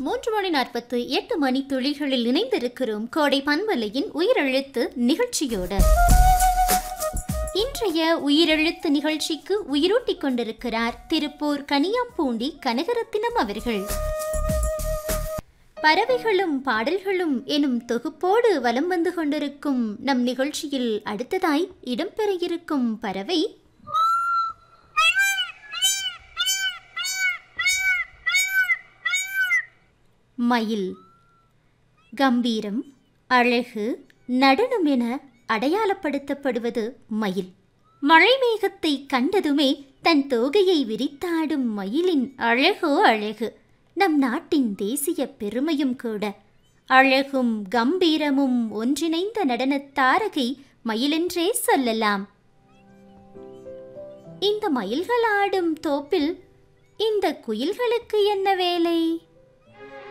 மூன்று மணி நாற்பத்து எட்டு மணி துளிகளில் இணைந்திருக்கிறோம் கோடை பண்பலையின் உயிரெழுத்து நிகழ்ச்சியோடு இன்றைய உயிரெழுத்து நிகழ்ச்சிக்கு உயிரூட்டிக் கொண்டிருக்கிறார் திருப்பூர் கனியாம்பூண்டி கனகரத்தினம் அவர்கள் பறவைகளும் பாடல்களும் எனும் தொகுப்போடு வலம் வந்து கொண்டிருக்கும் நம் நிகழ்ச்சியில் அடுத்ததாய் இடம்பெற இருக்கும் பறவை மயில் கம்பீரம் அழகு நடனம் என அடையாளப்படுத்தப்படுவது மயில் மழை மேகத்தை கண்டதுமே தன் தோகையை விரித்தாடும் மயிலின் அழகோ அழகு நம் நாட்டின் தேசிய பெருமையும் கூட அழகும் கம்பீரமும் ஒன்றிணைந்த நடனத் தாரகை மயிலென்றே சொல்லலாம் இந்த மயில்கள் ஆடும் தோப்பில் இந்த குயில்களுக்கு என்ன வேலை